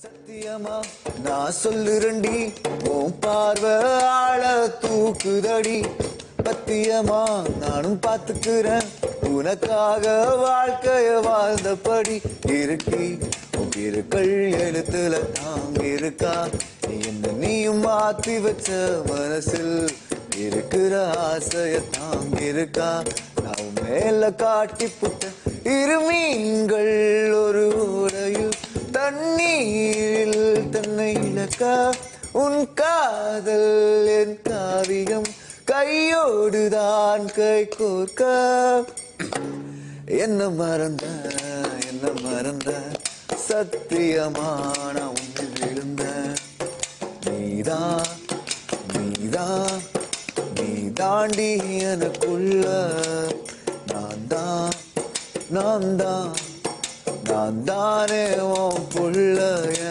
சத்தியமா நான் சொல்லுறண்டி உன் பார்வை ஆள தூக்குதடி பத்தியமா நானும் பாத்துக்கிறேன் உனக்காக வாழ்க்கைய வாழ்ந்தபடி இருக்கி உன் இருக்கள் எழுத்துல தாங்க இருக்கா என்ன நீயும் மாத்தி வச்ச மனசில் இருக்கிற ஆசைய தாங்க இருக்கா நான் உன் மேல காட்டி புட்ட இரு மீன்கள் ஒரு ஓடையில் தண்ணீரில் தன்னை இழக்க உன் காதல் என் காவியம் கையோடுதான் கை கோர்க்க என்ன மறந்த என்ன மறந்த சத்தியமான உன்னில் விழுந்த நீதான் நீதான் நீ தாண்டி எனக்குள்ள நான் தான் நான் தான் நான் தானே உன் புள்ள